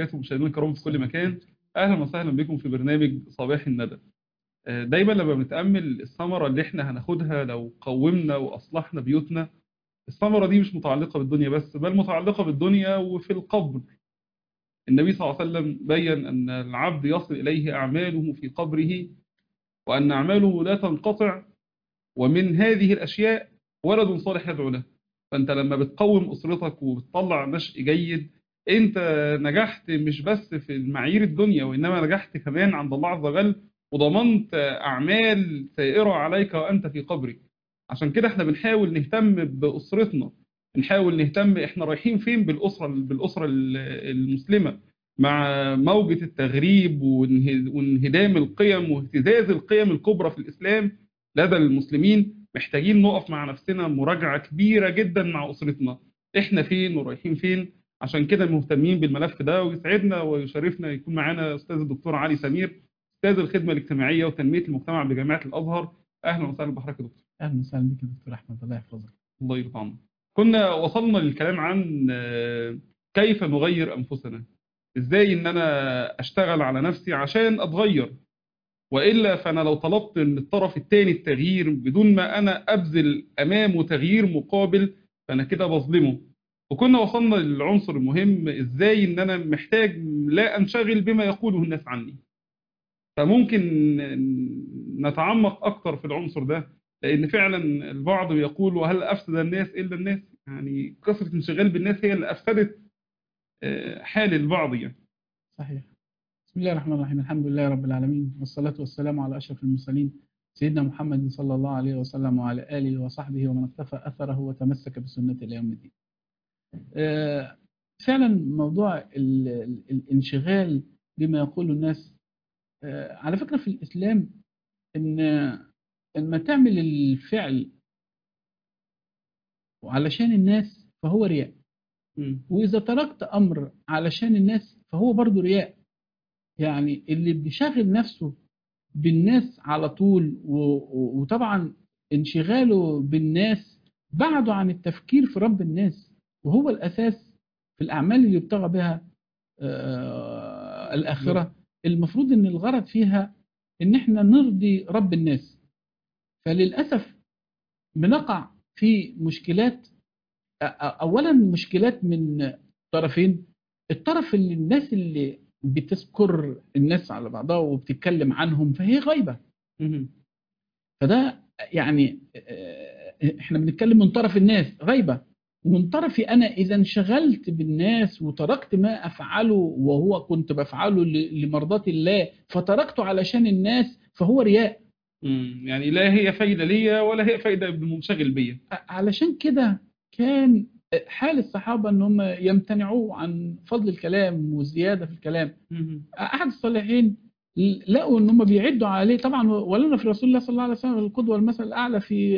وبركاته مشاهدينا الكرام في كل مكان اهلا وسهلا بكم في برنامج صباح الندى آه، دايما لما بنتامل الثمره اللي احنا هناخدها لو قومنا واصلحنا بيوتنا الثمره دي مش متعلقه بالدنيا بس بل متعلقه بالدنيا وفي القبر النبي صلى الله عليه وسلم بين ان العبد يصل اليه اعماله في قبره وان اعماله لا تنقطع ومن هذه الاشياء ولد صالح يدعو له فانت لما بتقوم اسرتك وبتطلع نشء جيد انت نجحت مش بس في المعايير الدنيا وانما نجحت كمان عند الله عز وجل وضمنت اعمال سائره عليك وانت في قبرك عشان كده احنا بنحاول نهتم باسرتنا بنحاول نهتم احنا رايحين فين بالاسره بالاسره المسلمه مع موجة التغريب وانهدام القيم واهتزاز القيم الكبرى في الإسلام لدى المسلمين محتاجين نقف مع نفسنا مراجعة كبيرة جدا مع أسرتنا احنا فين ورايحين فين عشان كده مهتمين بالملف ده ويسعدنا ويشرفنا يكون معانا أستاذ الدكتور علي سمير أستاذ الخدمة الاجتماعية وتنمية المجتمع بجامعة الأزهر أهلا وسهلا بحضرتك يا دكتور اهلا وسهلا بك يا دكتور احمد الله يحفظك الله يرضى عنك كنا وصلنا للكلام عن كيف نغير أنفسنا ازاي ان انا اشتغل على نفسي عشان اتغير والا فانا لو طلبت من الطرف الثاني التغيير بدون ما انا ابذل امامه تغيير مقابل فانا كده بظلمه وكنا وصلنا للعنصر المهم ازاي ان انا محتاج لا انشغل بما يقوله الناس عني فممكن نتعمق اكتر في العنصر ده لان فعلا البعض بيقول وهل افسد الناس الا الناس يعني كثره الانشغال بالناس هي اللي افسدت حال البعض يعني صحيح بسم الله الرحمن الرحيم الحمد لله رب العالمين والصلاة والسلام على أشرف المرسلين سيدنا محمد صلى الله عليه وسلم وعلى آله وصحبه ومن اقتفى أثره وتمسك بسنة إلى يوم الدين فعلا موضوع الانشغال بما يقول الناس على فكرة في الإسلام إن لما تعمل الفعل وعلشان الناس فهو رياء وإذا تركت أمر علشان الناس فهو برضه رياء يعني اللي بيشغل نفسه بالناس على طول وطبعا انشغاله بالناس بعده عن التفكير في رب الناس وهو الأساس في الأعمال اللي يبتغى بها الآخرة المفروض أن الغرض فيها أن احنا نرضي رب الناس فللأسف بنقع في مشكلات اولا مشكلات من طرفين الطرف اللي الناس اللي بتذكر الناس على بعضها وبتتكلم عنهم فهي غيبة فده يعني احنا بنتكلم من طرف الناس غيبة ومن طرفي انا اذا انشغلت بالناس وتركت ما افعله وهو كنت بفعله لمرضاة الله فتركته علشان الناس فهو رياء يعني لا هي فايدة ليا ولا هي فايدة بالمنشغل بيا علشان كده كان حال الصحابة ان هم يمتنعوا عن فضل الكلام والزيادة في الكلام احد الصالحين لقوا ان هم بيعدوا عليه طبعا ولنا في رسول الله صلى الله عليه وسلم القدوة المثل الاعلى في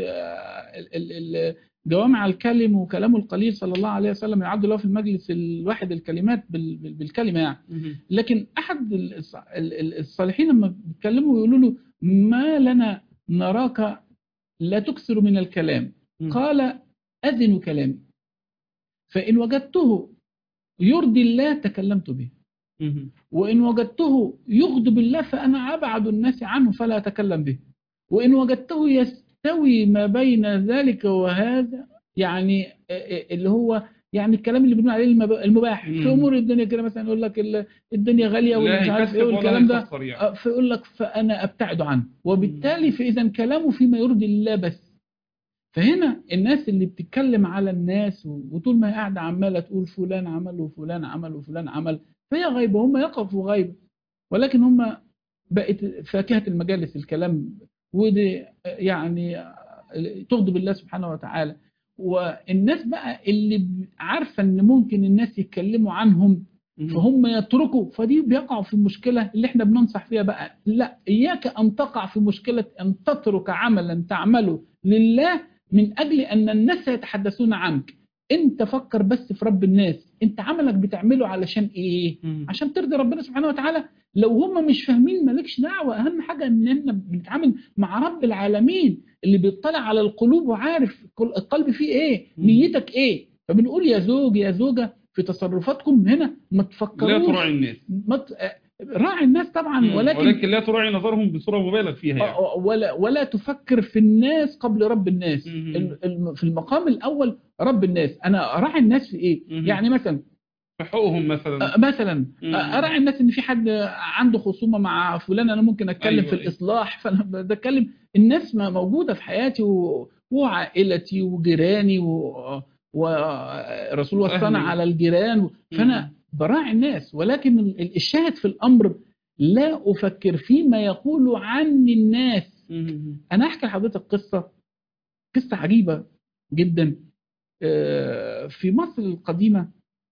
جوامع الكلم وكلامه القليل صلى الله عليه وسلم يعد له في المجلس الواحد الكلمات بالكلمة يعني لكن احد الصالحين لما بيتكلموا يقولوا له ما لنا نراك لا تكثر من الكلام قال أذن كلامي فإن وجدته يرضي الله تكلمت به وإن وجدته يغضب الله فأنا أبعد الناس عنه فلا أتكلم به وإن وجدته يستوي ما بين ذلك وهذا يعني اللي هو يعني الكلام اللي بنقول عليه المباح في امور الدنيا كده مثلا يقول لك الدنيا غاليه ومش عارف ايه والكلام ده يعني. فيقول لك فانا ابتعد عنه وبالتالي فاذا كلامه فيما يرضي الله بس فهنا الناس اللي بتتكلم على الناس وطول ما هي قاعده عماله تقول فلان عمل وفلان عمل وفلان عمل فهي غيبه هم يقفوا غيبه ولكن هم بقت فاكهه المجالس الكلام ودي يعني تغضب الله سبحانه وتعالى والناس بقى اللي عارفه ان ممكن الناس يتكلموا عنهم فهم يتركوا فدي بيقعوا في المشكله اللي احنا بننصح فيها بقى لا اياك ان تقع في مشكله ان تترك عملا تعمله لله من أجل أن الناس يتحدثون عنك انت فكر بس في رب الناس انت عملك بتعمله علشان ايه مم. عشان ترضي ربنا سبحانه وتعالى لو هم مش فاهمين مالكش دعوة اهم حاجة ان احنا بنتعامل مع رب العالمين اللي بيطلع على القلوب وعارف كل- القلب فيه ايه مم. نيتك ايه فبنقول يا زوج يا زوجة في تصرفاتكم هنا ما لا تفكروش تراعي الناس ما ت... راعي الناس طبعا مم. ولكن, ولكن لا تراعي نظرهم بصورة مبالغ فيها يعني. آه، ولا ولا تفكر في الناس قبل رب الناس مم. ال- الم- في المقام الاول رب الناس انا اراعي الناس في ايه مم. يعني مثلا في حقوقهم مثلا آه، مثلا مم. آه، اراعي الناس ان في حد عنده خصومه مع فلان انا ممكن اتكلم أيوة، في أيوة. الاصلاح فانا بتكلم الناس ما موجوده في حياتي و... وعائلتي وجيراني و... ورسول وصانا وأهلي. على الجيران فانا براعي الناس ولكن ال- الشاهد في الامر لا افكر فيما يقول عني الناس مم. انا احكي لحضرتك قصه قصه عجيبه جدا آه، في مصر القديمه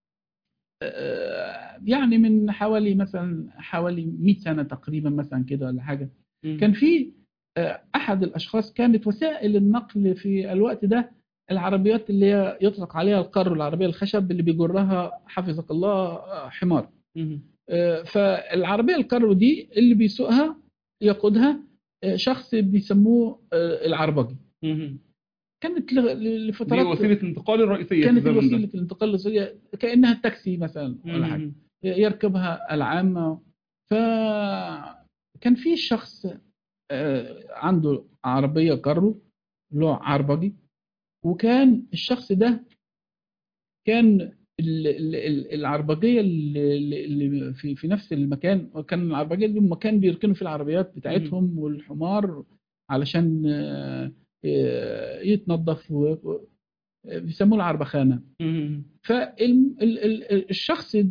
آه، يعني من حوالي مثلا حوالي 100 سنه تقريبا مثلا كده ولا حاجه مم. كان في آه، احد الاشخاص كانت وسائل النقل في الوقت ده العربيات اللي هي يطلق عليها القر العربيه الخشب اللي بيجرها حفظك الله آه، حمار مم. آه، فالعربيه الكارو دي اللي بيسوقها يقودها آه، شخص بيسموه آه، العربجي مم. كانت ل- ل- دي لفترات وسيلة الانتقال الرئيسية في كانت الزمن ده. وسيله الانتقال الرئيسيه كانها التاكسي مثلا ولا حاجه مم. يركبها العامه فكان في شخص آه، عنده عربيه كارو اللي هو عربجي وكان الشخص ده كان ال- ال- ال- العربجيه اللي اللي في في نفس المكان وكان العربجيه اللي هم كان بيركنوا في العربيات بتاعتهم والحمار علشان آه، آه، يتنظف و- و- بيسموه العربخانه مم. فالشخص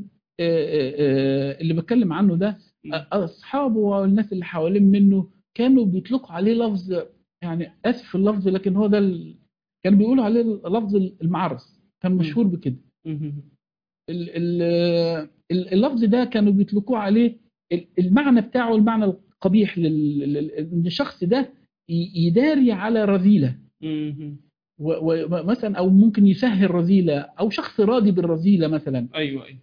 اللي بتكلم عنه ده اصحابه والناس اللي حوالين منه كانوا بيطلقوا عليه لفظ يعني اسف في اللفظ لكن هو ده ال... كانوا بيقولوا عليه لفظ المعرس كان مشهور بكده مم. ال- ال- ال- اللفظ ده كانوا بيطلقوه عليه ال- المعنى بتاعه المعنى القبيح لل- لل- ان الشخص ده ي- يداري على رذيله مم. ومثلا او ممكن يسهل رذيله او شخص راضي بالرذيله مثلا ايوه ايوه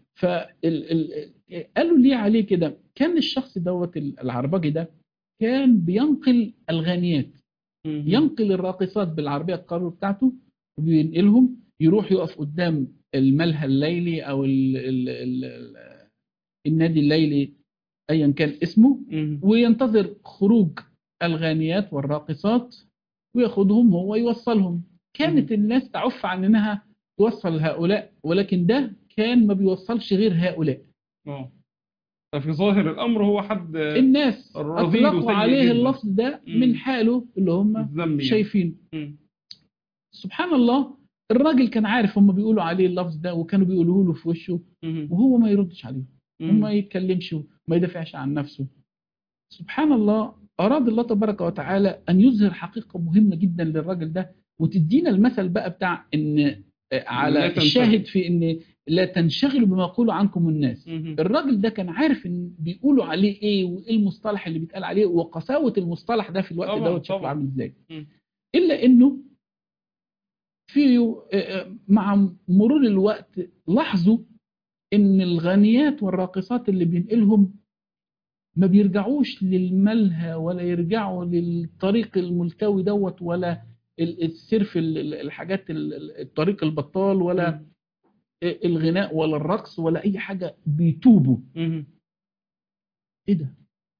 فقالوا ليه عليه كده كان الشخص دوت العربجي ده كان بينقل الغانيات مم. ينقل الراقصات بالعربيه القارو بتاعته وبينقلهم يروح يقف قدام الملهى الليلي او ال ال ال ال النادي الليلي ايا كان اسمه مم. وينتظر خروج الغانيات والراقصات وياخدهم هو يوصلهم كانت الناس تعف عن انها توصل هؤلاء ولكن ده كان ما بيوصلش غير هؤلاء اه ففي ظاهر الامر هو حد الناس الرذيل اطلقوا وسيء عليه جداً. اللفظ ده مم. من حاله اللي هم الذنب يعني. شايفينه مم. سبحان الله الراجل كان عارف هم بيقولوا عليه اللفظ ده وكانوا بيقولوه له في وشه مم. وهو ما يردش عليهم مم. وما يتكلمش وما يدافعش عن نفسه سبحان الله أراد الله تبارك وتعالى أن يظهر حقيقة مهمة جدا للراجل ده وتدينا المثل بقى بتاع إن آه، لا على تنشغل. الشاهد في إن لا تنشغلوا بما يقول عنكم الناس مم. الراجل ده كان عارف إن بيقولوا عليه إيه وإيه المصطلح اللي بيتقال عليه وقساوة المصطلح ده في الوقت طبعاً، دوت شكله طبعاً. عامل إزاي مم. إلا إنه في آه، آه، مع مرور الوقت لاحظوا ان الغنيات والراقصات اللي بينقلهم ما بيرجعوش للملهى ولا يرجعوا للطريق الملتوي دوت ولا ال- السيرف ال- ال- الحاجات ال- ال- الطريق البطال ولا مم. الغناء ولا الرقص ولا اي حاجه بيتوبوا مم. ايه ده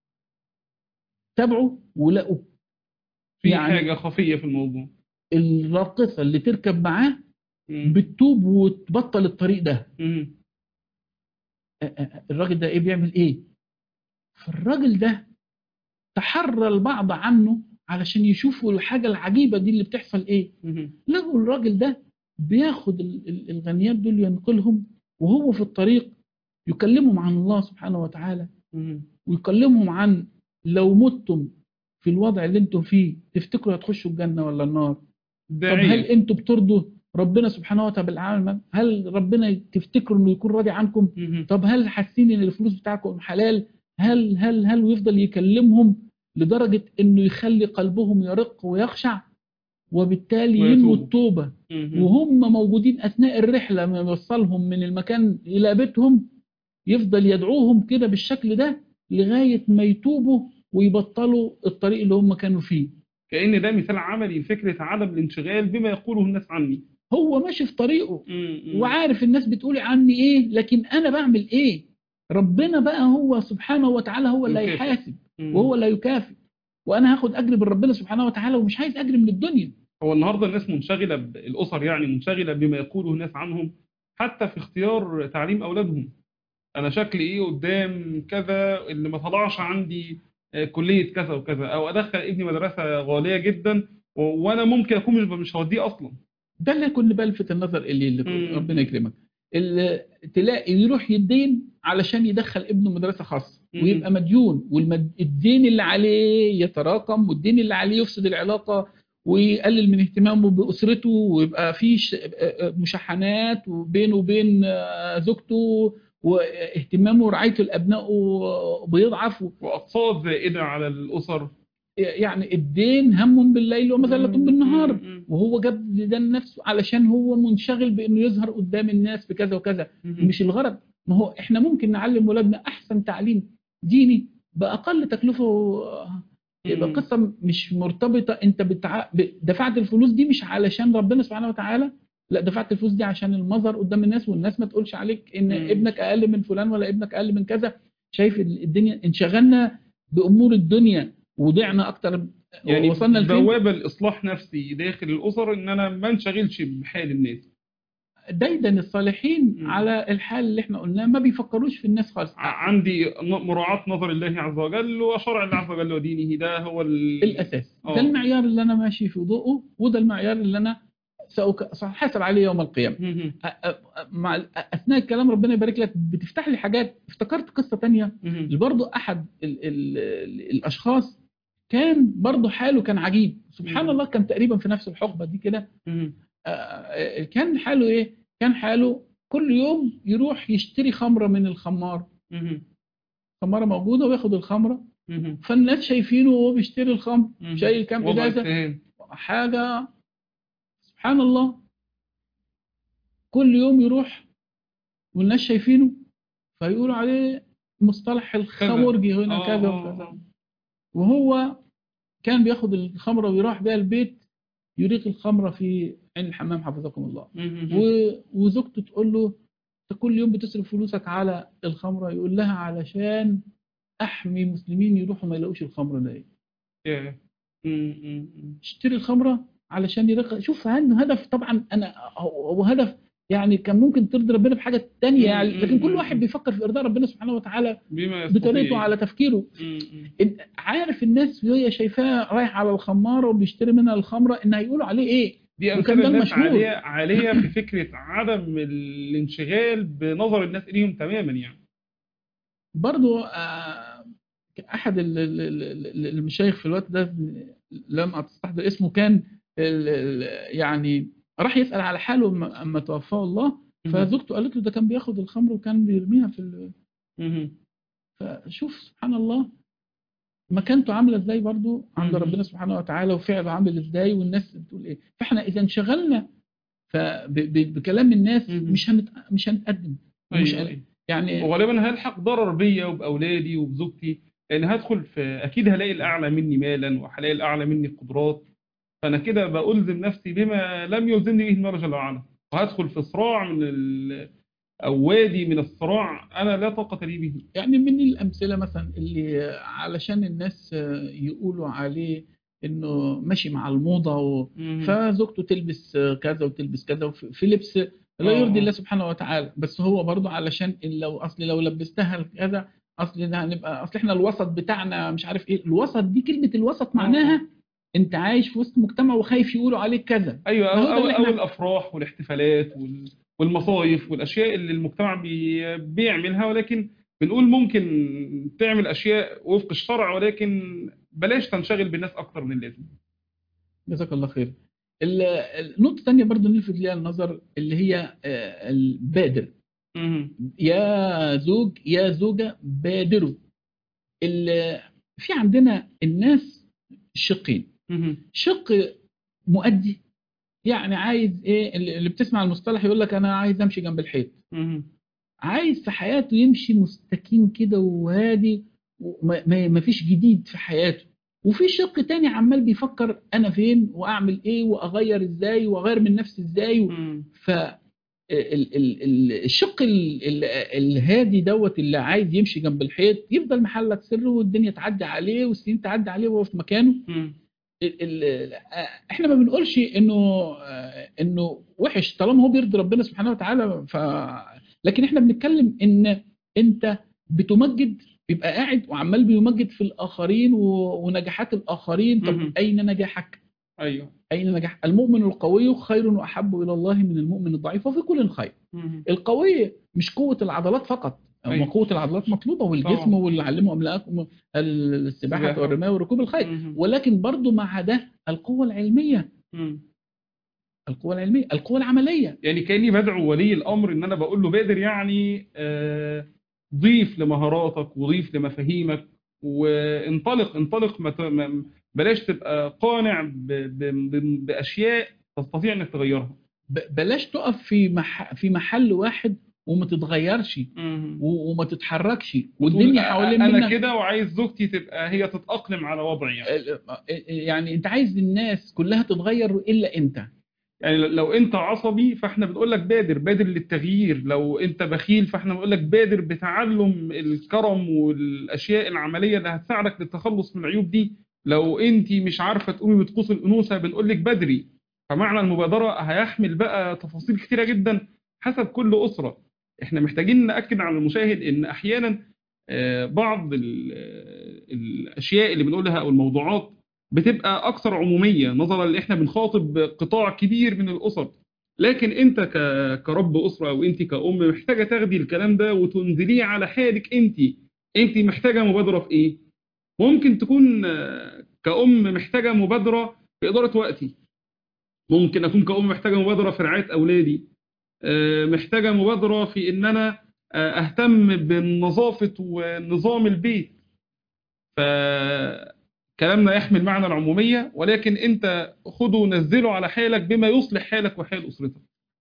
تابعوا ولقوا في يعني- حاجة خفية في الموضوع الراقصه اللي تركب معاه مم. بتتوب وتبطل الطريق ده مم. الراجل ده ايه بيعمل ايه فالراجل ده تحرى البعض عنه علشان يشوفوا الحاجة العجيبة دي اللي بتحصل ايه مم. لقوا الراجل ده بياخد ال- ال- الغنيات دول ينقلهم وهو في الطريق يكلمهم عن الله سبحانه وتعالى مم. ويكلمهم عن لو متم في الوضع اللي انتم فيه تفتكروا هتخشوا الجنة ولا النار طب هل داعية انتوا بترضوا ربنا سبحانه وتعالى بالعالم هل ربنا تفتكروا انه يكون راضي عنكم مم. طب هل حاسين ان الفلوس بتاعكم حلال هل هل هل ويفضل يكلمهم لدرجة انه يخلي قلبهم يرق ويخشع وبالتالي ويتوب. ينووا التوبة مم. وهم موجودين اثناء الرحلة ما يوصلهم من المكان الى بيتهم يفضل يدعوهم كده بالشكل ده لغاية ما يتوبوا ويبطلوا الطريق اللي هم كانوا فيه كأن ده مثال عملي لفكرة عدم الانشغال بما يقوله الناس عني هو ماشي في طريقه مم. مم. وعارف الناس بتقول عني ايه لكن انا بعمل ايه ربنا بقى هو سبحانه وتعالى هو اللي يكافئ. هيحاسب مم. وهو اللي هيكافئ وانا هاخد اجر من ربنا سبحانه وتعالى ومش عايز اجر من الدنيا هو النهارده الناس منشغله ب- الاسر يعني منشغله بما يقوله الناس عنهم حتى في اختيار تعليم اولادهم انا شكلي ايه قدام كذا اللي ما طلعش عندي آه، كليه كذا وكذا او ادخل ابني مدرسه غاليه جدا و- وانا ممكن اكون مش مش هوديه اصلا ده اللي كنت بلفت النظر اللي, اللي مم. ربنا يكرمك اللي تلاقي يروح يدين علشان يدخل ابنه مدرسه خاصه مم. ويبقى مديون والدين اللي عليه يتراكم والدين اللي عليه يفسد العلاقه ويقلل من اهتمامه باسرته ويبقى في ش- مشاحنات وبينه وبين آه، زوجته واهتمامه ورعايته لابنائه بيضعف واقساط زائده على الاسر يعني الدين هم بالليل ومذله بالنهار مم. وهو جاب ده لنفسه علشان هو منشغل بانه يظهر قدام الناس بكذا وكذا مم. مش الغرض ما هو احنا ممكن نعلم ولادنا احسن تعليم ديني باقل تكلفه يبقى مم. قصه مش مرتبطه انت بتع... ب- دفعت الفلوس دي مش علشان ربنا سبحانه وتعالى لا دفعت الفلوس دي عشان المظهر قدام الناس والناس ما تقولش عليك ان مم. ابنك اقل من فلان ولا ابنك اقل من كذا شايف ال- الدنيا انشغلنا بامور الدنيا وضعنا اكتر يعني وصلنا لفين بوابه لاصلاح نفسي داخل الاسر ان انا ما انشغلش بحال الناس دايدا الصالحين مم. على الحال اللي احنا قلناه ما بيفكروش في الناس خالص ع- عندي ن- مراعاة نظر الله عز وجل وشرع الله عز وجل ودينه ده هو ال... الاساس آه. ده المعيار اللي انا ماشي في ضوءه وده المعيار اللي انا سأك- سأحاسب عليه يوم القيامه مهم. أ- أ- مع ال- اثناء الكلام ربنا يبارك لك بتفتح لي حاجات افتكرت قصه تانية مهم. برضو احد ال ال ال الاشخاص كان برضو حاله كان عجيب سبحان مم. الله كان تقريبا في نفس الحقبه دي كده مهم. آه، آه، كان حاله ايه كان حاله كل يوم يروح يشتري خمره من الخمار مهم. خماره موجوده وياخد الخمره مهم. فالناس شايفينه وهو بيشتري الخمر مهم. شايل كام وضع ازازه اتهام حاجه سبحان الله كل يوم يروح والناس شايفينه فيقولوا عليه مصطلح الخمرجي هنا آه، كذا آه، وكذا آه. وهو كان بياخد الخمره ويروح بيها البيت يريق الخمره في عين الحمام حفظكم الله مهم. و- وزوجته تقول له انت كل يوم بتصرف فلوسك على الخمره يقول لها علشان احمي مسلمين يروحوا ما يلاقوش الخمره ده ياه. مم. مم. اشتري الخمره علشان يرق شوف عنده هدف طبعا انا هو هو هدف يعني كان ممكن ترضي ربنا بحاجه تانية يعني مم، لكن مم، كل مم. واحد بيفكر في ارضاء ربنا سبحانه وتعالى بما يستطيع بطريقته على تفكيره مم. مم. إن- عارف الناس وهي شايفاه رايح على الخماره وبيشتري منها الخمره ان هيقولوا عليه ايه دي وكان أمثلة ده الناس المشهور. عالية عالية في فكرة عدم الانشغال بنظر الناس إليهم تماما يعني برضو آه، احد ال- ال- ال- ال- المشايخ في الوقت ده لم استحضر اسمه كان ال- ال- يعني راح يسال على حاله اما أما توفاه الله فزوجته قالت له ده كان بياخد الخمر وكان بيرميها في ال... مهم. فشوف سبحان الله مكانته عامله ازاي برضو عند مم. ربنا سبحانه وتعالى وفعله عامل ازاي والناس بتقول ايه فاحنا اذا انشغلنا فب- ب- بكلام الناس مم. مش هنت... مش هنتقدم مش أيوة. هن- يعني وغالبا هلحق ضرر بيا وبأولادي وبزوجتي لأن هدخل في أكيد هلاقي الأعلى مني مالا وهلاقي الأعلى مني قدرات فأنا كده بألزم نفسي بما لم يلزمني به المال جل وعلا وهدخل في صراع من ال... أو وادي من الصراع أنا لا طاقة لي به يعني من الأمثلة مثلا اللي علشان الناس يقولوا عليه إنه ماشي مع الموضة و... مم. فزوجته تلبس كذا وتلبس كذا وفي في لبس لا آه. يرضي الله سبحانه وتعالى بس هو برضه علشان لو أصل لو لبستها كذا أصل ده هنبقى أصل إحنا الوسط بتاعنا مش عارف إيه الوسط دي كلمة الوسط معناها أنت عايش في وسط مجتمع وخايف يقولوا عليك كذا ايوه ما هو او, ده أو, اللي أو إحنا- الافراح والاحتفالات وال- والمصايف والاشياء اللي المجتمع بي بيعملها ولكن بنقول ممكن تعمل اشياء وفق الشرع ولكن بلاش تنشغل بالناس اكتر من اللازم جزاك الله خير ال- النقطة الثانية برضه نلفت ليها النظر اللي هي آه، البادر مهم. يا زوج يا زوجة بادروا ال- في عندنا الناس شقين مهم. شق مؤدي يعني عايز ايه اللي اللي بتسمع المصطلح يقول لك انا عايز امشي جنب الحيط مهم. عايز في حياته يمشي مستكين كده وهادي وما ما- ما فيش جديد في حياته وفي شق تاني عمال بيفكر انا فين واعمل ايه واغير ازاي واغير من نفسي ازاي و... مم. ف ال- ال- ال- الشق ال- ال- الهادي دوت اللي عايز يمشي جنب الحيط يفضل محلك سر والدنيا تعدي عليه والسنين تعدي عليه وهو في مكانه مم. ال- ال- احنا ما بنقولش انه آه، انه وحش طالما هو بيرضي ربنا سبحانه وتعالى ف لكن احنا بنتكلم ان انت بتمجد بيبقى قاعد وعمال بيمجد في الاخرين و- ونجاحات الاخرين طب مهم. اين نجاحك؟ ايوه اين نجاح؟ المؤمن القوي خير واحب الى الله من المؤمن الضعيف وفي كل خير. مم. القوي مش قوه العضلات فقط أو أيوة. قوه العضلات مطلوبه والجسم طبعا. واللي علمه املاءكم السباحه السباحة. والرمايه وركوب الخيل مم. ولكن برضو مع ده القوه العلميه مم. القوة العلمية القوة العملية يعني كاني بدعو ولي الامر ان انا بقول له بادر يعني آه، ضيف لمهاراتك وضيف لمفاهيمك وانطلق انطلق ما ت- ما- بلاش تبقى قانع ب- ب- ب- باشياء تستطيع انك تغيرها ب- بلاش تقف في مح في محل واحد وما تتغيرش و- وما تتحركش والدنيا وتقول حوالين انا منك كده وعايز زوجتي تبقى هي تتاقلم على وضعي يعني. يعني انت عايز الناس كلها تتغير الا انت يعني لو انت عصبي فاحنا بنقول لك بادر بادر للتغيير لو انت بخيل فاحنا بنقول لك بادر بتعلم الكرم والاشياء العمليه اللي هتساعدك للتخلص من العيوب دي لو انت مش عارفه تقومي بطقوس الانوثه بنقول لك بدري فمعنى المبادره هيحمل بقى تفاصيل كتيره جدا حسب كل اسره احنا محتاجين ناكد على المشاهد ان احيانا آه، بعض ال- آه، الاشياء اللي بنقولها او الموضوعات بتبقى اكثر عموميه نظرا ان احنا بنخاطب قطاع كبير من الاسر لكن انت ك- كرب اسره او انت كأم محتاجه تاخدي الكلام ده وتنزليه على حالك انت انت محتاجه مبادره في ايه ممكن تكون آه، كأم محتاجه مبادره في اداره وقتي ممكن اكون كأم محتاجه مبادره في رعايه اولادي آه، محتاجه مبادره في ان انا آه، اهتم بنظافه ونظام البيت فكلامنا يحمل معنى العموميه ولكن انت خده ونزله على حالك بما يصلح حالك وحال اسرتك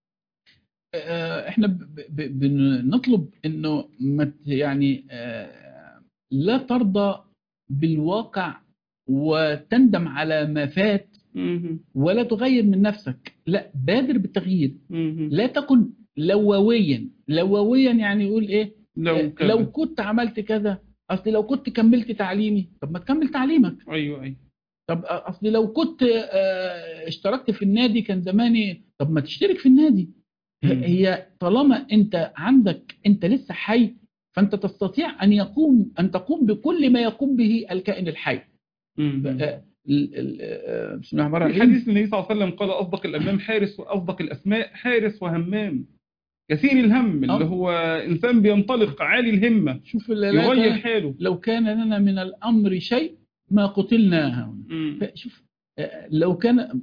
آه، احنا ب- ب- بنطلب انه ما ت- يعني آه، لا ترضى بالواقع وتندم على ما فات ولا تغير من نفسك لا بادر بالتغيير لا تكن لوويا لوويا يعني يقول ايه لو كذا. لو كنت عملت كذا اصل لو كنت كملت تعليمي طب ما تكمل تعليمك ايوه ايوه طب اصل لو كنت آه، اشتركت في النادي كان زماني طب ما تشترك في النادي مم. هي طالما انت عندك انت لسه حي فانت تستطيع ان يقوم ان تقوم بكل ما يقوم به الكائن الحي مم. آه، ال- ال- آه، بسم الله الرحمن في الرحيم حديث النبي صلى الله عليه وسلم قال أصدق الأمام حارس وأصدق الأسماء حارس وهمام كثير الهم اللي آه. هو إنسان بينطلق عالي الهمة شوف لا- يغير لا- حاله لو كان لنا من الامر شيء ما قتلنا هنا مم. شوف آه، لو كان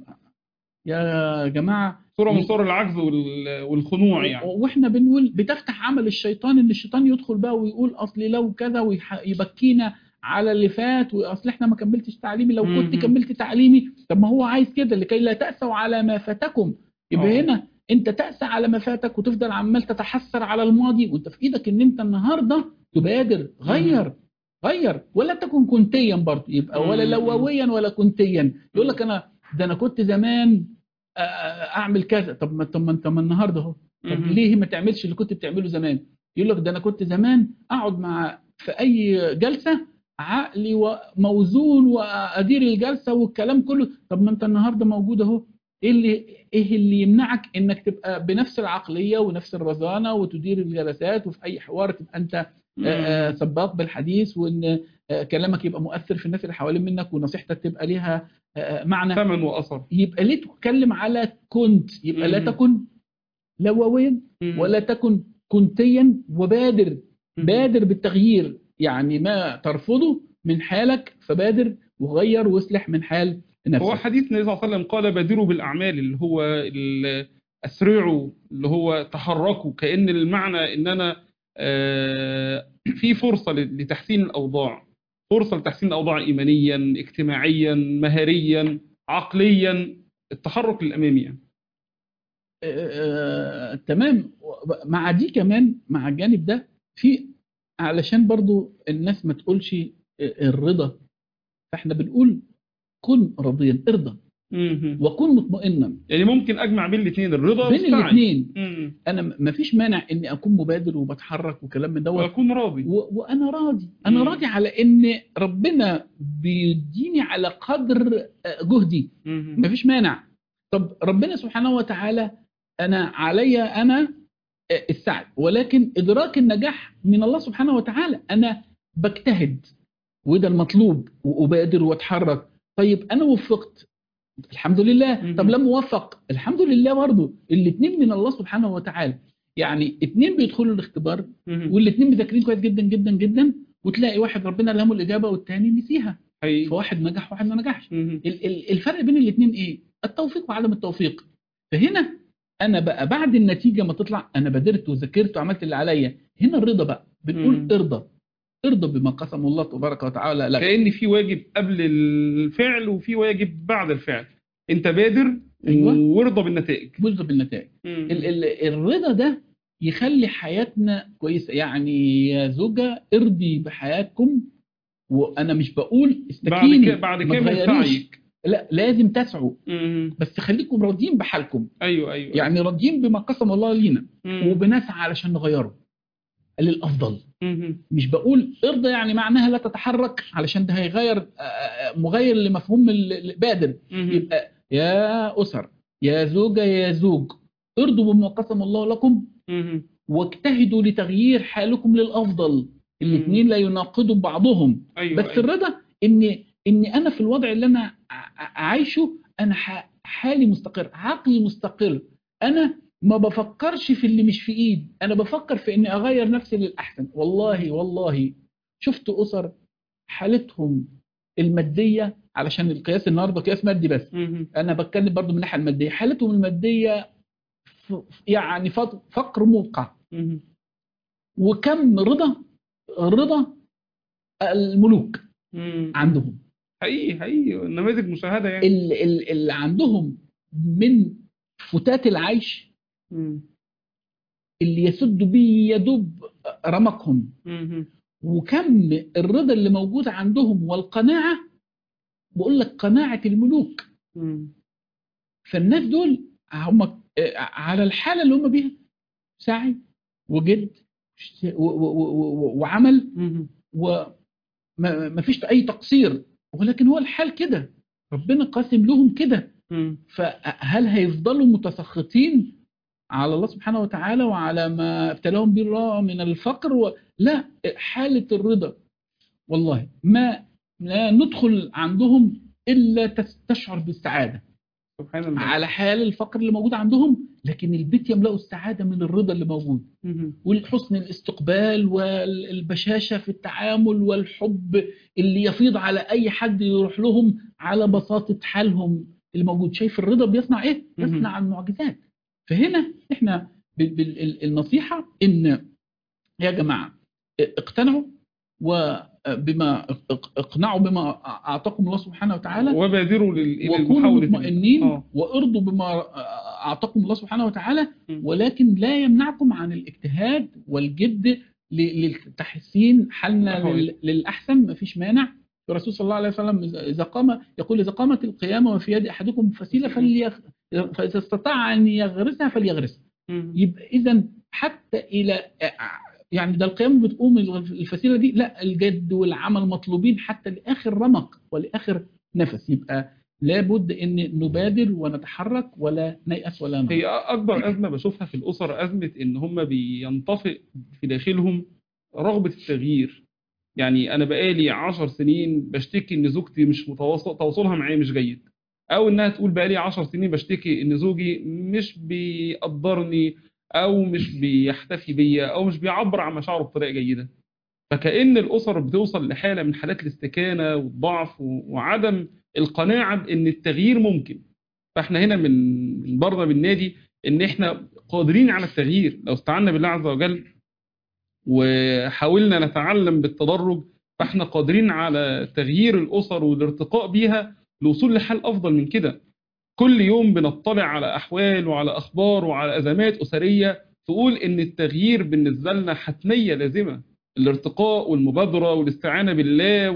يا جماعه صورة من صور العجز وال- والخنوع يعني واحنا بنقول بتفتح عمل الشيطان ان الشيطان يدخل بقى ويقول اصل لو كذا ويبكينا على اللي فات واصل احنا ما كملتش تعليمي لو كنت مم. كملت تعليمي طب ما هو عايز كده لكي لا تأسوا على ما فاتكم يبقى آه. هنا انت تأسى على ما فاتك وتفضل عمال تتحسر على الماضي وانت في ايدك ان انت النهارده تبادر غير غير ولا تكن كنتيا برضه يبقى ولا مم. لوويا ولا كنتيا يقول لك انا ده انا كنت زمان آه، اعمل كذا طب ما طب ما انت ما النهارده اهو طب مم. ليه ما تعملش اللي كنت بتعمله زمان يقول لك ده انا كنت زمان اقعد مع في اي جلسه عقلي وموزون وادير الجلسه والكلام كله طب ما انت النهارده موجود اهو ايه اللي ايه اللي يمنعك انك تبقى بنفس العقليه ونفس الرزانه وتدير الجلسات وفي اي حوار تبقى انت آه، آه، سباق بالحديث وان آه، كلامك يبقى مؤثر في الناس اللي حوالين منك ونصيحتك تبقى ليها آه، معنى ثمن وأثر يبقى ليه تتكلم على كنت يبقى لا مم. تكن لوويا مم. ولا تكن كنتيا وبادر مم. بادر بالتغيير يعني ما ترفضه من حالك فبادر وغير واصلح من حال هو نفسك حديث النبي صلى الله عليه وسلم قال بادروا بالأعمال اللي هو ال- أسرعوا اللي هو تحركوا كأن المعنى إن أنا آه، في فرصة لتحسين الأوضاع فرصة لتحسين الأوضاع إيمانيا اجتماعيا مهاريا عقليا التحرك للأمام يعني آه، آه، تمام مع دي كمان مع الجانب ده في علشان برضو الناس ما تقولش الرضا فاحنا بنقول كن راضيا ارضى مهم. وكن مطمئنا يعني ممكن اجمع بين الاثنين الرضا بين والسعي الاثنين مم. انا ما فيش مانع اني اكون مبادر وبتحرك وكلام من دوت واكون راضي و- وانا راضي انا مم. راضي على ان ربنا بيديني على قدر آه، جهدي مهم. مفيش مانع طب ربنا سبحانه وتعالى انا علي انا آه، السعي ولكن ادراك النجاح من الله سبحانه وتعالى انا بجتهد وده المطلوب وابادر واتحرك طيب انا وفقت الحمد لله مهم. طب لم اوفق الحمد لله برضه الاثنين من الله سبحانه وتعالى يعني اثنين بيدخلوا الاختبار مهم. والاثنين مذاكرين كويس جدا جدا جدا وتلاقي واحد ربنا لهمه الاجابه والتاني نسيها حقيقي. فواحد نجح وواحد ما نجحش مهم. ال- ال- الفرق بين الاثنين ايه التوفيق وعدم التوفيق فهنا انا بقى بعد النتيجه ما تطلع انا بادرت وذاكرت وعملت اللي عليا هنا الرضا بقى بنقول مم. ارضى ارضى بما قسم الله تبارك وتعالى لك كأن في واجب قبل الفعل وفي واجب بعد الفعل انت بادر أيوة. وارضى بالنتائج جزء بالنتائج مم. ال- ال- الرضا ده يخلي حياتنا كويسه يعني يا زوجه ارضي بحياتكم وانا مش بقول بعد استكيني كده بعد ما كامل تغيريش. سعيك لا لازم تسعوا مم. بس خليكم راضيين بحالكم ايوه ايوه يعني راضيين بما قسم الله لينا مم. وبنسعى علشان نغيره للافضل مم. مش بقول ارضى يعني معناها لا تتحرك علشان ده هيغير آه، آه، مغير لمفهوم ال- البادر مم. يبقى يا اسر يا زوجه يا زوج ارضوا بما قسم الله لكم مم. واجتهدوا لتغيير حالكم للافضل الاثنين لا يناقضوا بعضهم ايوه بس أيوة. الرضا ان ان انا في الوضع اللي انا ع- عايشه انا ح- حالي مستقر عقلي مستقر انا ما بفكرش في اللي مش في ايد انا بفكر في اني اغير نفسي للاحسن والله والله شفت اسر حالتهم الماديه علشان القياس النهارده قياس مادي بس مم. انا بتكلم برضو من الناحيه الماديه حالتهم الماديه ف- يعني فق- فقر موقع مم. وكم رضا رضا الملوك مم. عندهم حقيقي حقيقي نماذج مشاهده يعني ال- ال- اللي عندهم من فتات العيش مم. اللي يسد به يدوب رمقهم مم. وكم الرضا اللي موجود عندهم والقناعة بقول لك قناعة الملوك مم. فالناس دول هم على الحالة اللي هم بيها سعي وجد و- و- و- و- وعمل مم. وما ما فيش أي تقصير ولكن هو الحال كده ربنا قاسم لهم كده مم. فهل هيفضلوا متسخطين على الله سبحانه وتعالى وعلى ما ابتلاهم به الله من الفقر و... لا حالة الرضا والله ما لا ندخل عندهم إلا تستشعر بالسعادة سبحان الله على حال الفقر اللي موجود عندهم لكن البيت يملأه السعادة من الرضا اللي موجود مم. والحسن الاستقبال والبشاشة في التعامل والحب اللي يفيض على أي حد يروح لهم على بساطة حالهم اللي موجود شايف الرضا بيصنع إيه؟ مهم. يصنع المعجزات فهنا إحنا بالنصيحة إن يا جماعة اقتنعوا وبما اقنعوا بما أعطاكم الله سبحانه وتعالى وبادروا لل- إلى وكونوا المحاولة مطمئنين آه. وارضوا بما اعطاكم الله سبحانه وتعالى م. ولكن لا يمنعكم عن الاجتهاد والجد ل- لتحسين حالنا أحوال. لل- للاحسن ما فيش مانع الرسول صلى الله عليه وسلم إذا- اذا قام يقول اذا قامت القيامه وفي يد احدكم فسيله فليغ... فاذا استطاع ان يغرسها فليغرسها مم. يبقى اذا حتى الى يعني ده القيامه بتقوم الفسيله دي لا الجد والعمل مطلوبين حتى لاخر رمق ولاخر نفس يبقى لابد ان نبادر ونتحرك ولا نيأس ولا نغير هي اكبر ازمه بشوفها في الاسر ازمه ان هم بينطفئ في داخلهم رغبه التغيير يعني انا بقالي عشر سنين بشتكي ان زوجتي مش متواصل تواصلها معايا مش جيد او انها تقول بقالي عشر سنين بشتكي ان زوجي مش بيقدرني او مش بيحتفي بيا او مش بيعبر عن مشاعره بطريقه جيده فكأن الاسر بتوصل لحاله من حالات الاستكانه والضعف وعدم القناعه بان التغيير ممكن فاحنا هنا من من بره بالنادي ان احنا قادرين على التغيير لو استعنا بالله عز وجل وحاولنا نتعلم بالتدرج فاحنا قادرين على تغيير الاسر والارتقاء بيها للوصول لحال افضل من كده كل يوم بنطلع على احوال وعلى اخبار وعلى ازمات اسريه تقول ان التغيير بالنسبه لنا حتميه لازمه الارتقاء والمبادره والاستعانه بالله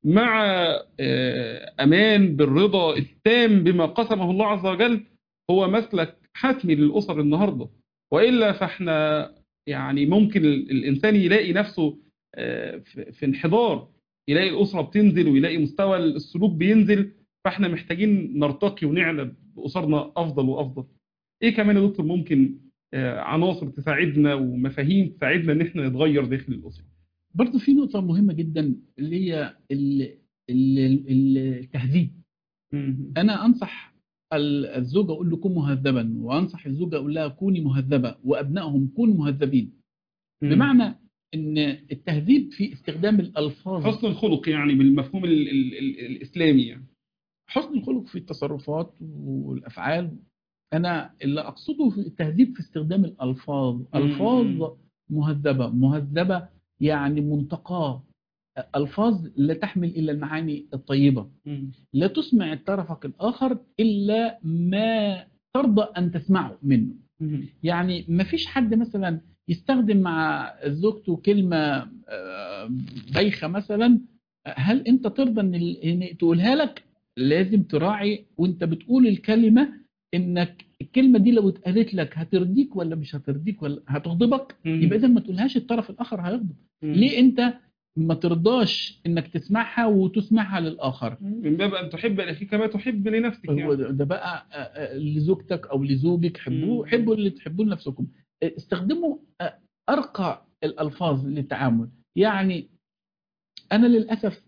مع آه، امان بالرضا التام بما قسمه الله عز وجل هو مسلك حتمي للاسر النهارده والا فاحنا يعني ممكن ال- الانسان يلاقي نفسه آه، في في انحدار يلاقي الاسره بتنزل ويلاقي مستوى السلوك بينزل فاحنا محتاجين نرتقي ونعلى باسرنا افضل وافضل ايه كمان يا دكتور ممكن آه، عناصر تساعدنا ومفاهيم تساعدنا ان احنا نتغير داخل الاسره برضه في نقطة مهمة جدا اللي هي ال- ال- ال- التهذيب أنا أنصح ال- الزوجة أقول له كن مهذبا وأنصح الزوجة أقول لها كوني مهذبة وأبنائهم كونوا مهذبين بمعنى أن التهذيب في استخدام الألفاظ حسن الخلق يعني بالمفهوم ال ال ال الاسلامي يعني حسن الخلق في التصرفات والافعال انا اللي اقصده في التهذيب في استخدام الالفاظ الفاظ مهذبه مهذبه يعني منتقاه الفاظ لا تحمل الا المعاني الطيبه لا تسمع طرفك الاخر الا ما ترضى ان تسمعه منه يعني ما فيش حد مثلا يستخدم مع زوجته كلمه آه، بايخه مثلا هل انت ترضى ان ال- إن تقولها لك لازم تراعي وانت بتقول الكلمه انك الكلمه دي لو اتقالت لك هترضيك ولا مش هترضيك ولا هتغضبك يبقى اذا ما تقولهاش الطرف الاخر هيغضب ليه انت ما ترضاش انك تسمعها وتسمعها للاخر من باب ان تحب لاخيك ما تحب لنفسك هو يعني ده ده بقى آه، آه، لزوجتك او لزوجك حبوه مم. حبوا اللي تحبوه لنفسكم آه، استخدموا آه، ارقى الالفاظ للتعامل يعني انا للاسف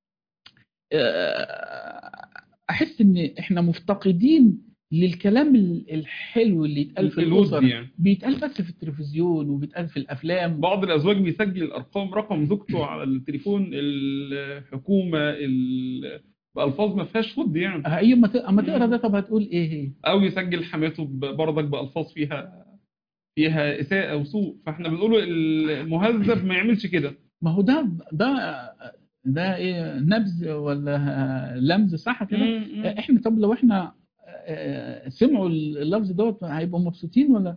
آه، احس ان احنا مفتقدين للكلام ال- الحلو اللي يتقال في الود الاسر يعني بيتقال بس في التلفزيون وبيتقال في الافلام بعض الازواج بيسجل الارقام رقم زوجته على التليفون الحكومه ال- بالفاظ ما فيهاش ود يعني هي اما ت- اما تقرا مم. ده طب هتقول ايه هي او يسجل حماته ب- برضك بالفاظ فيها فيها اساءه وسوء فاحنا بنقول المهذب ما يعملش كده ما هو ده ده ده ايه نبذ ولا لمز صح كده احنا طب لو احنا آه، سمعوا اللفظ دوت هيبقوا مبسوطين ولا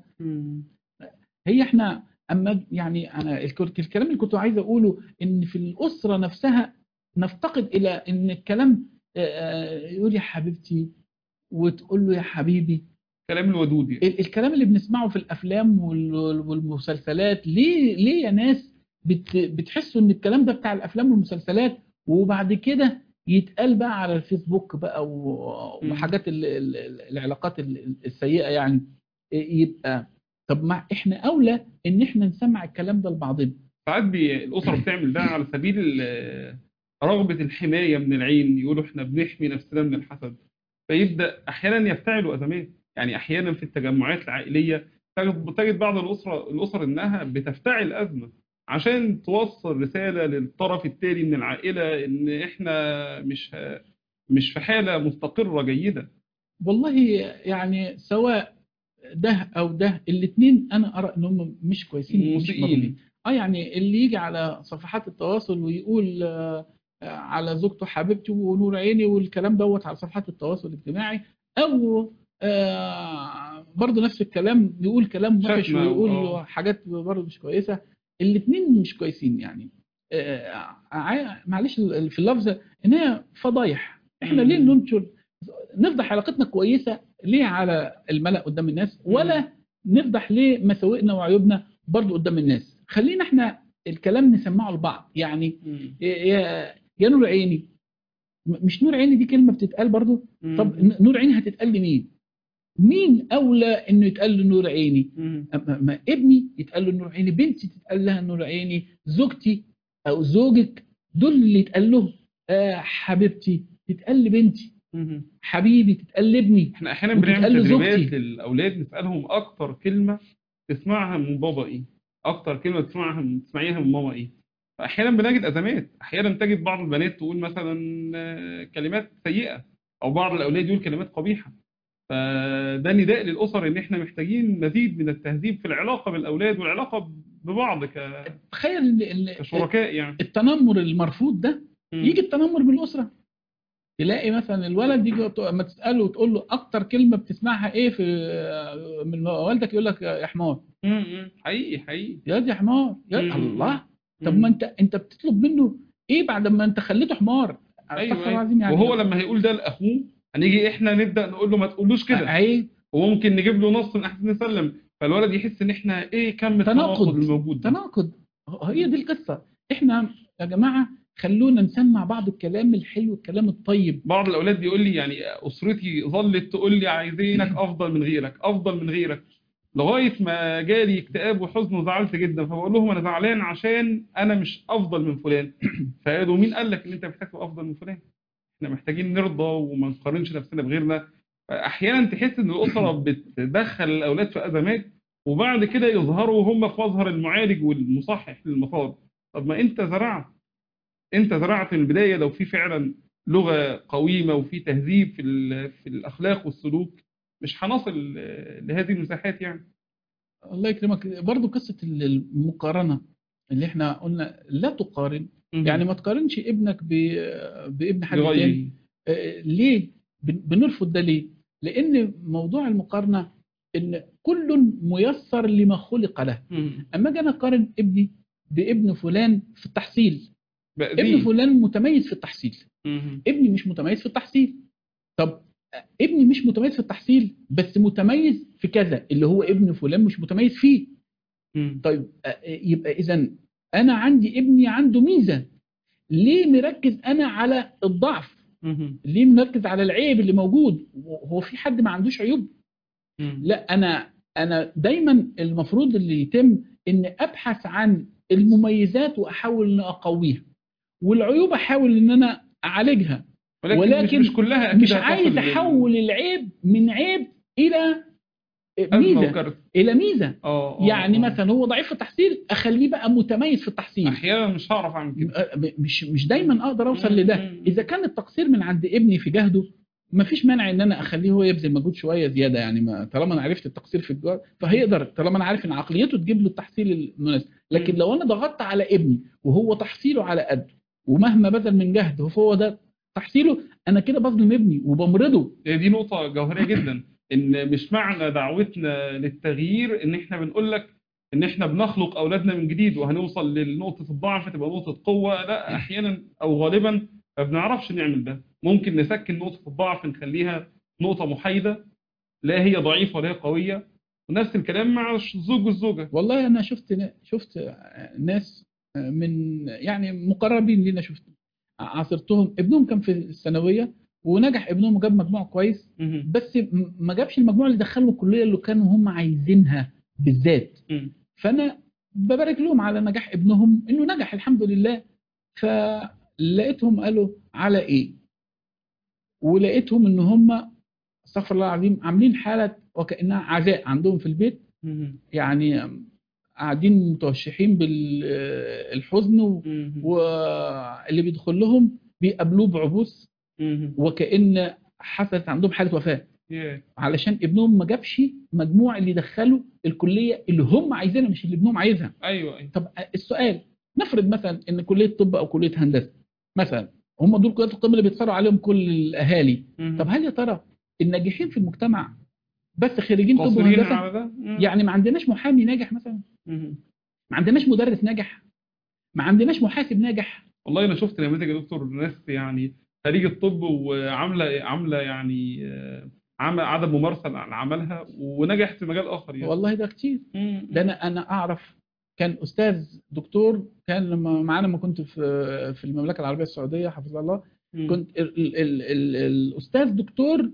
هي احنا اما يعني انا الك- الكلام اللي كنت عايز اقوله ان في الاسره نفسها نفتقد الى ان الكلام آه، يقول يا حبيبتي وتقول له يا حبيبي كلام الودود يعني ال- الكلام اللي بنسمعه في الافلام وال- والمسلسلات ليه ليه يا ناس بت بتحسوا ان الكلام ده بتاع الافلام والمسلسلات وبعد كده يتقال بقى على الفيسبوك بقى و- مم. وحاجات ال- ال- ال- العلاقات ال- السيئه يعني يبقى طب ما احنا اولى ان احنا نسمع الكلام ده لبعضنا ساعات بي- الاسره بتعمل ده على سبيل ال- رغبه الحمايه من العين يقولوا احنا بنحمي نفسنا من الحسد فيبدا احيانا يفتعلوا ازمات يعني احيانا في التجمعات العائليه تجد تجد بعض الاسره الاسر انها بتفتعل ازمه عشان توصل رساله للطرف التالي من العائله ان احنا مش مش في حاله مستقره جيده والله يعني سواء ده او ده الاثنين انا ارى ان هم مش كويسين ومش مسيئين. مقبولين اه يعني اللي يجي على صفحات التواصل ويقول آه، آه، على زوجته حبيبتي ونور عيني والكلام دوت على صفحات التواصل الاجتماعي او آه، برضه نفس الكلام يقول كلام وحش شتمة، ويقول آه. حاجات برضه مش كويسه الاثنين مش كويسين يعني آه، ع- معلش ال- في اللفظ ان هي فضايح احنا مم. ليه ننشر نفضح علاقتنا كويسه ليه على الملأ قدام الناس ولا نفضح ليه مساوئنا وعيوبنا برضو قدام الناس خلينا احنا الكلام نسمعه لبعض يعني يا يا نور عيني م- مش نور عيني دي كلمه بتتقال برضو طب ن- نور عيني هتتقال لمين مين اولى انه يتقال له نور عيني أما ما ابني يتقال له نور عيني بنتي تتقال لها نور عيني زوجتي او زوجك دول اللي يتقال له آه حبيبتي تتقال لبنتي حبيبي تتقال لابني احنا احيانا وبتتقال بنعمل لزوجتي. تدريبات للاولاد نسالهم اكتر كلمه تسمعها من بابا ايه اكتر كلمه تسمعها تسمعيها من ماما ايه فاحيانا بنجد ازمات احيانا تجد بعض البنات تقول مثلا آه، كلمات سيئه او بعض الاولاد يقول كلمات قبيحه فده نداء للاسر ان احنا محتاجين مزيد من التهذيب في العلاقه بالاولاد والعلاقه ببعض ك- تخيل ال- ال- كشركاء يعني التنمر المرفوض ده يجي التنمر من الاسره تلاقي مثلا الولد يجي وت- اما تساله وتقول له اكتر كلمه بتسمعها ايه في من والدك يقول لك يا حمار م- م. حقيقي حقيقي يا دي يا حمار يا مم. الله طب مم. ما انت انت بتطلب منه ايه بعد ما انت خليته حمار ايوه, استغفر الله أيوة. العظيم يعني وهو لما هيقول ده لاخوه هنيجي احنا نبدا نقول له ما تقولوش كده عيب وممكن نجيب له نص من احسن نسلم فالولد يحس ان احنا ايه كم التناقض تناقض. الموجود ده تناقض هي دي القصه احنا يا جماعه خلونا نسمع بعض الكلام الحلو الكلام الطيب بعض الاولاد بيقول لي يعني اسرتي ظلت تقول لي عايزينك افضل من غيرك افضل من غيرك لغايه ما جالي اكتئاب وحزن وزعلت جدا فبقول لهم انا زعلان عشان انا مش افضل من فلان فقالوا مين قال لك ان انت محتاج تبقى افضل من فلان احنا محتاجين نرضى وما نقارنش نفسنا بغيرنا احيانا تحس ان الاسره بتدخل الاولاد في ازمات وبعد كده يظهروا هم في مظهر المعالج والمصحح للمصاب طب ما انت زرعت انت زرعت من البدايه لو في فعلا لغه قويمه وفي تهذيب في ال- في الاخلاق والسلوك مش هنصل لهذه المساحات يعني الله يكرمك برضو قصه المقارنه اللي احنا قلنا لا تقارن يعني ما تقارنش ابنك ب- بابن حد تاني بغيره آه، ليه بن- بنرفض ده ليه لان موضوع المقارنه ان كل ميسر لما خلق له مم. اما اجي انا اقارن ابني بابن فلان في التحصيل ابن بأذيه. فلان متميز في التحصيل مم. ابني مش متميز في التحصيل طب آه، ابني مش متميز في التحصيل بس متميز في كذا اللي هو ابن فلان مش متميز فيه مم. طيب آه، يبقى اذا انا عندي ابني عنده ميزه ليه مركز انا على الضعف مم. ليه مركز على العيب اللي موجود هو في حد ما عندوش عيوب مم. لا انا انا دايما المفروض اللي يتم ان ابحث عن المميزات واحاول ان اقويها والعيوب احاول ان انا اعالجها ولكن, ولكن مش, مش كلها أكيد مش هتصل عايز لل- احول العيب من عيب الى أزمة ميزه وكارثة. الى ميزه اه آه، يعني آه. مثلا هو ضعيف في التحصيل اخليه بقى متميز في التحصيل احيانا مش هعرف اعمل كده مش مش دايما اقدر اوصل مم. لده اذا كان التقصير من عند ابني في جهده ما فيش مانع ان انا اخليه هو يبذل مجهود شويه زياده يعني ما طالما انا عرفت التقصير في الجوار فهيقدر طالما انا عارف ان عقليته تجيب له التحصيل المناسب لكن مم. لو انا ضغطت على ابني وهو تحصيله على قده ومهما بذل من جهد فهو ده تحصيله انا كده بظلم ابني وبمرضه هي دي نقطة جوهرية جدا ان مش معنى دعوتنا للتغيير ان احنا بنقول لك ان احنا بنخلق اولادنا من جديد وهنوصل لنقطة الضعف تبقى نقطة قوة لا احيانا او غالبا ما بنعرفش نعمل ده ممكن نسكن نقطة الضعف نخليها نقطة محايدة لا هي ضعيفة ولا هي قوية ونفس الكلام مع الزوج والزوجة والله انا شفت شفت ناس من يعني مقربين لينا شفت عاصرتهم ابنهم كان في الثانويه ونجح ابنهم وجاب مجموع كويس مهم. بس م- ما جابش المجموع اللي دخلهم الكليه اللي كانوا هم عايزينها بالذات مم. فانا ببارك لهم على نجاح ابنهم انه نجح الحمد لله فلقيتهم قالوا على ايه ولقيتهم ان هم استغفر الله العظيم عاملين حاله وكانها عزاء عندهم في البيت مهم. يعني قاعدين متوشحين بالحزن مهم. واللي بيدخل لهم بيقابلوه بعبوس مهم. وكأن حصلت عندهم حالة وفاة ياه. علشان ابنهم ما جابش مجموع اللي يدخله الكلية اللي هم عايزينها مش اللي ابنهم عايزها ايوه ايوه طب السؤال نفرض مثلا ان كلية طب او كلية هندسة مثلا هم دول كليات القمة اللي بيتصاروا عليهم كل الاهالي مهم. طب هل يا ترى الناجحين في المجتمع بس خريجين طب قاصرين وهندسة على ده مم. يعني ما عندناش محامي ناجح مثلا مهم. ما عندناش مدرس ناجح ما عندناش محاسب ناجح والله انا شفت نماذج يا دكتور ناس يعني خريج الطب وعامله عامله يعني آه، عمل عدد ممارسه عن عملها ونجحت في مجال اخر يعني والله ده كتير مم. ده انا انا اعرف كان استاذ دكتور كان لما معانا لما كنت في في المملكه العربيه السعوديه حفظه الله مم. كنت ال ال ال ال الاستاذ دكتور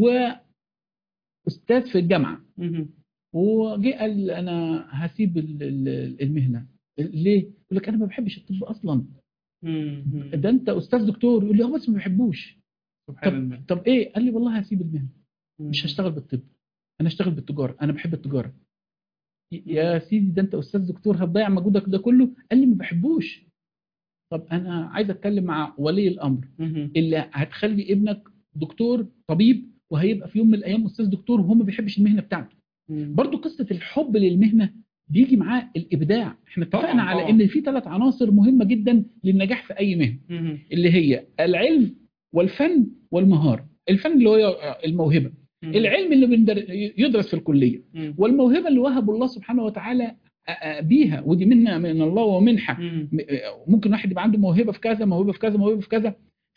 واستاذ في الجامعه مم. وجه قال انا هسيب ال- ال- المهنه ليه؟ يقول لك انا ما بحبش الطب اصلا مم. ده انت استاذ دكتور يقول لي اه بس ما بحبوش سبحان الله طب ايه؟ قال لي والله هسيب المهنه مم. مش هشتغل بالطب انا هشتغل بالتجاره انا بحب التجاره يا سيدي ده انت استاذ دكتور هتضيع مجهودك ده كله قال لي ما بحبوش طب انا عايز اتكلم مع ولي الامر مم. اللي هتخلي ابنك دكتور طبيب وهيبقى في يوم من الايام استاذ دكتور وهو ما بيحبش المهنه بتاعته مم. برضو قصه الحب للمهنه بيجي معاه الابداع احنا طبعاً، اتفقنا على طبعاً. ان في ثلاث عناصر مهمه جدا للنجاح في اي مهنه مم. اللي هي العلم والفن والمهاره الفن اللي هو الموهبه مم. العلم اللي بندر- يدرس في الكليه مم. والموهبه اللي وهب الله سبحانه وتعالى آه، بيها ودي منها من الله ومنحه مم. م- ممكن واحد يبقى عنده موهبه في كذا موهبه في كذا موهبه في كذا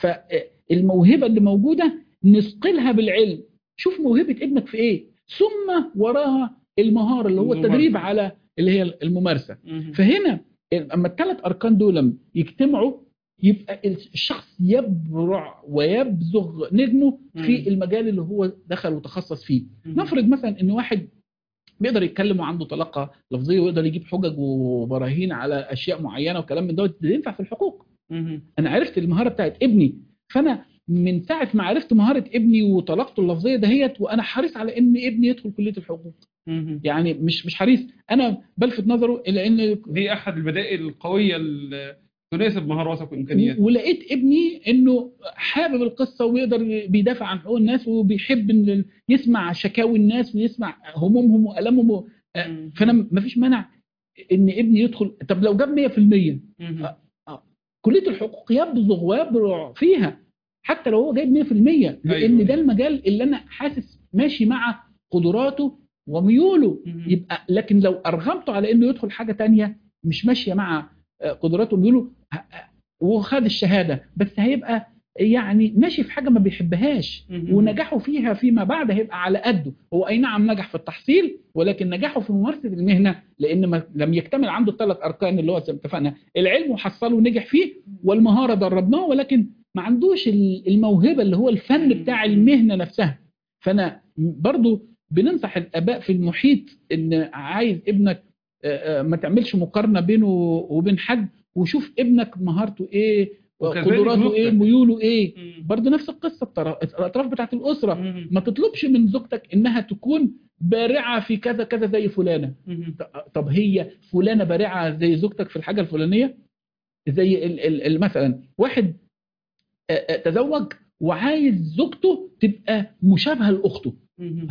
فالموهبه اللي موجوده نثقلها بالعلم شوف موهبه ابنك في ايه ثم وراها المهاره اللي هو التدريب الممارسة. على اللي هي الممارسه مم. فهنا اما الثلاث اركان دول لما يجتمعوا يبقى الشخص يبرع ويبزغ نجمه مم. في المجال اللي هو دخل وتخصص فيه مم. نفرض مثلا ان واحد بيقدر يتكلم وعنده طلاقه لفظيه ويقدر يجيب حجج وبراهين على اشياء معينه وكلام من دوت ده ينفع في الحقوق مم. انا عرفت المهاره بتاعت ابني فانا من ساعه ما عرفت مهاره ابني وطلاقته اللفظيه دهيت وانا حريص على ان ابني يدخل كليه الحقوق مم. يعني مش مش حريص انا بلفت نظره الى ان دي احد البدائل القويه اللي تناسب مهاراتك وامكانياتك ولقيت ابني انه حابب القصه ويقدر بيدافع عن حقوق الناس وبيحب ان يسمع شكاوي الناس ويسمع همومهم والامهم و- مم. فانا مفيش مانع ان ابني يدخل طب لو جاب 100% مم. كليه الحقوق يبزغ ويبرع فيها حتى لو هو جايب 100% لان أيوة. ده المجال اللي انا حاسس ماشي مع قدراته وميوله مم. يبقى لكن لو ارغمته على انه يدخل حاجه تانية مش ماشيه مع آه، قدراته وميوله ه- ه- وخد الشهاده بس هيبقى يعني ماشي في حاجه ما بيحبهاش مم. ونجاحه فيها فيما بعد هيبقى على قده هو اي نعم نجح في التحصيل ولكن نجاحه في ممارسه المهنه لان ما لم يكتمل عنده الثلاث اركان اللي هو زي ما اتفقنا العلم وحصله ونجح فيه والمهاره دربناه ولكن ما عندوش ال- الموهبه اللي هو الفن بتاع المهنه نفسها فانا برضو بننصح الاباء في المحيط ان عايز ابنك آه، آه، ما تعملش مقارنه بينه وبين حد وشوف ابنك مهارته ايه وكذلك قدراته ايه زوجتك. ميوله ايه مم. برضه نفس القصه الطرف- الاطراف بتاعت الاسره مم. ما تطلبش من زوجتك انها تكون بارعه في كذا كذا زي فلانه مم. ط- طب هي فلانه بارعه زي زوجتك في الحاجه الفلانيه زي ال- ال- ال- مثلا واحد آه، آه، تزوج وعايز زوجته تبقى مشابهه لاخته مم.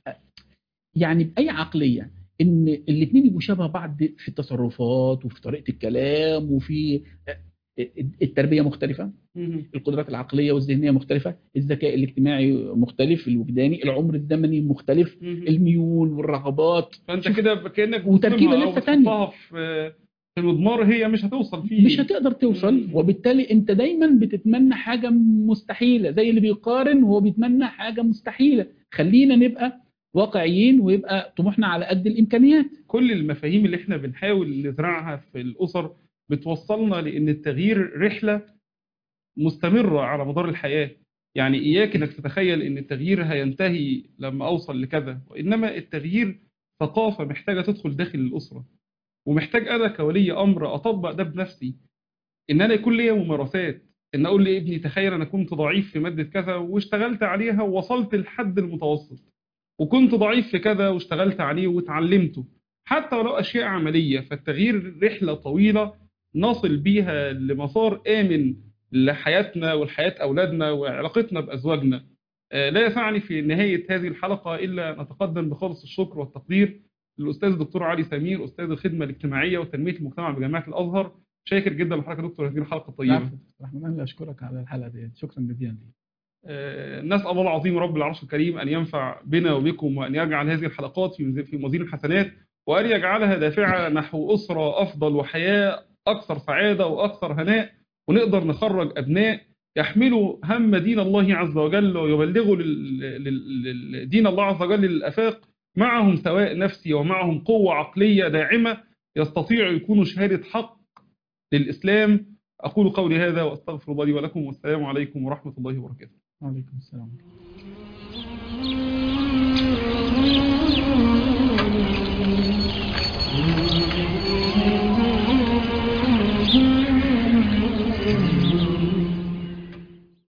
يعني باي عقليه ان الاثنين يبقوا شبه بعض في التصرفات وفي طريقه الكلام وفي التربيه مختلفه مم. القدرات العقليه والذهنيه مختلفه الذكاء الاجتماعي مختلف الوجداني العمر الزمني مختلف مم. الميول والرغبات فانت شوف، كده كانك وتركيبة بتصدمها أو لسه تانية. بتحطها في في المضمار هي مش هتوصل فيه مش هتقدر توصل مم. وبالتالي انت دايما بتتمنى حاجه مستحيله زي اللي بيقارن وهو بيتمنى حاجه مستحيله خلينا نبقى واقعيين ويبقى طموحنا على قد الامكانيات كل المفاهيم اللي احنا بنحاول نزرعها في الأسر بتوصلنا لأن التغيير رحلة مستمرة على مدار الحياة يعني إياك إنك تتخيل إن التغيير هينتهي لما أوصل لكذا وإنما التغيير ثقافة محتاجة تدخل داخل الأسرة ومحتاج أنا كولي أمر أطبق ده بنفسي إن أنا يكون ليا ممارسات إن أقول لابني تخيل أنا كنت ضعيف في مادة كذا واشتغلت عليها ووصلت لحد المتوسط وكنت ضعيف في كذا واشتغلت عليه واتعلمته حتى ولو أشياء عملية فالتغيير رحلة طويلة نصل بيها لمسار آمن لحياتنا ولحياة أولادنا وعلاقتنا بأزواجنا آه، لا يسعني في نهاية هذه الحلقة إلا نتقدم بخالص الشكر والتقدير للأستاذ الدكتور علي سمير أستاذ الخدمة الاجتماعية وتنمية المجتمع بجامعة الأزهر شاكر جدا لحضرتك يا دكتور هذه الحلقة الطيبة العفو. رحمن الله اشكرك على الحلقه دي شكرا جزيلا ليك آه، نسأل الله العظيم رب العرش الكريم أن ينفع بنا وبكم وأن يجعل هذه الحلقات في في موازين الحسنات وأن يجعلها دافعة نحو أسرة أفضل وحياة أكثر سعادة وأكثر هناء ونقدر نخرج أبناء يحملوا هم دين الله عز وجل ويبلغوا لل- لل- لل- دين الله عز وجل للآفاق معهم سواء نفسي ومعهم قوة عقلية داعمة يستطيعوا يكونوا شهادة حق للإسلام أقول قولي هذا وأستغفر الله لي ولكم والسلام عليكم ورحمة الله وبركاته وعليكم السلام